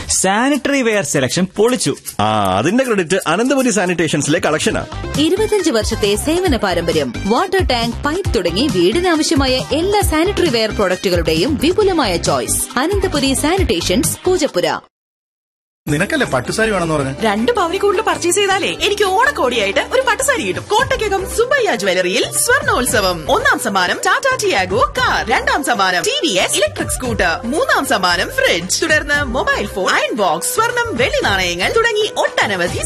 sanitary ware selection പൊളിച്ചു ആ അതിന്റെ ക്രെഡിറ്റ് അനന്തപുരി സാനിറ്റേഷൻസിലെ കളക്ഷനാ ഇരുപത്തിയഞ്ച് വർഷത്തെ സേവന പാരമ്പര്യം വാട്ടർ ടാങ്ക് പൈപ്പ് തുടങ്ങി വീടിനാവശ്യമായ എല്ലാ സാനിറ്ററി വെയർ പ്രോഡക്റ്റുകളുടെയും വിപുലമായ ചോയ്സ് അനന്തപുരി സാനിറ്റേഷൻസ് പൂജപ്പുര നിനക്കല്ലേ പട്ടുസാരി വേണമെന്ന് പറഞ്ഞു രണ്ട് പവനി കൂടുതൽ പർച്ചേസ് ചെയ്താലേ എനിക്ക് ഓണക്കോടിയായിട്ട് ഒരു പട്ടുസാരി കിട്ടും കോട്ടയ്ക്കകം സുബയ്യ ജ്വല്ലറിയിൽ സ്വർണോത്സവം ഒന്നാം സമ്മാനം ടാറ്റാ ടിയാഗോ കാർ രണ്ടാം സമ്മാനം T V S electric scooter മൂന്നാം സമ്മാനം ഫ്രിഡ്ജ് തുടർന്ന് മൊബൈൽ ഫോൺ അയൺ ബോക്സ് സ്വർണം വെള്ളി നാണയങ്ങൾ തുടങ്ങി ഒട്ടനവധി